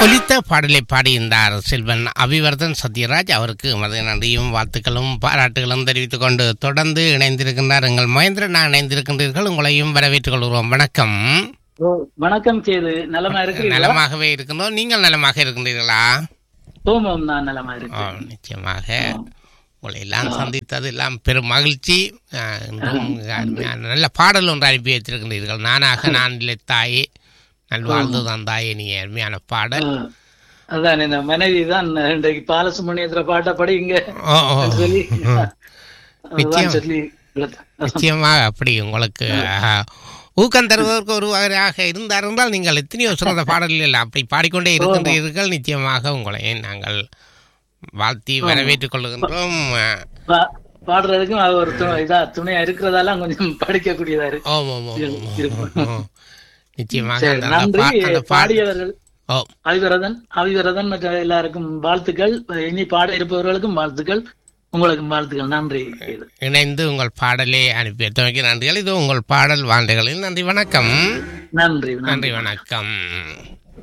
ஒலித்த பாடலை பாடியிருந்தார் செல்வன் அபிவர்தன் சத்யராஜ் அவருக்கு மத நன்றியும் வாழ்த்துக்களும் பாராட்டுகளும் தெரிவித்துக் கொண்டு தொடர்ந்து இணைந்திருக்கின்றார் எங்கள் மகேந்திரன் நான் இணைந்திருக்கின்றீர்கள் உங்களையும் வரவேற்றுக் கொள்கிறோம் வணக்கம் ஓ, வணக்கம் சேது நலமா இருக்கிறீங்களா நலமாகவே இருக்கின்றோம் நீங்கள் நலமாக இருக்கின்றீர்களா ஓமம் நான் நலமா ஓ, இருக்கேன் நிச்சயமாக உங்களை எல்லாம் சந்தித்தது எல்லாம் பெரும் மகிழ்ச்சி அஹ், இன்றும் அருமையான நல்ல பாடல் ஒன்று அனுப்பி வைத்திருக்கின்றீர்கள் நானாக நான் இல்லை தாயே நல்வாழ்ந்து தான் தாயே நீ அருமையான பாடல் ஆ, அதான் இந்த மனைவி தான் இன்றைக்கு பாலசுமணியத்துல பாட்ட படி இங்க ஓ ஓ சொல்லி நிச்சயம். அதுதான் சொல்லி நிச்சயமாக அப்படி உங்களுக்கு அஹ், ஊக்கம் தருவதற்கு ஒருவராக இருந்தார் என்றால் நீங்கள் எத்தனையோ சிறந்த பாடல்கள் அப்படி பாடிக்கொண்டே இருக்கின்றீர்கள் நிச்சயமாக உங்களை நாங்கள் வாழ்த்தி வரவேற்றுக் கொள்கின்றோம் அஹ், பா- பாடுறதுக்கும் அது ஒரு து- இதா துணையா இருக்கிறதால கொஞ்சம் படிக்கக்கூடியதா இருக்கு ஓம் ஓம் ஓம் ஓம், ஓம், இருக்கும். ஓம், ஓம். நிச்சயமாக சரி, அந்த- அந்த நன்றி பா- அந்த பாடல் பாடியவர்கள் ஓ அவிவரதன் அவிவரதன் மற்ற எல்லாருக்கும் வாழ்த்துக்கள் இனி பாட இருப்பவர்களுக்கும் வாழ்த்துக்கள் உங்களுக்கும் வாழ்த்துக்கள் நன்றி சேது. இணைந்து உங்கள் பாடலை அனுப்பி வைத்தமைக்கு நன்றிகள் இது உங்கள் பாடல் வாழ்ந்துகளில் நன்றி வணக்கம் நன்றி நன்றி வணக்கம்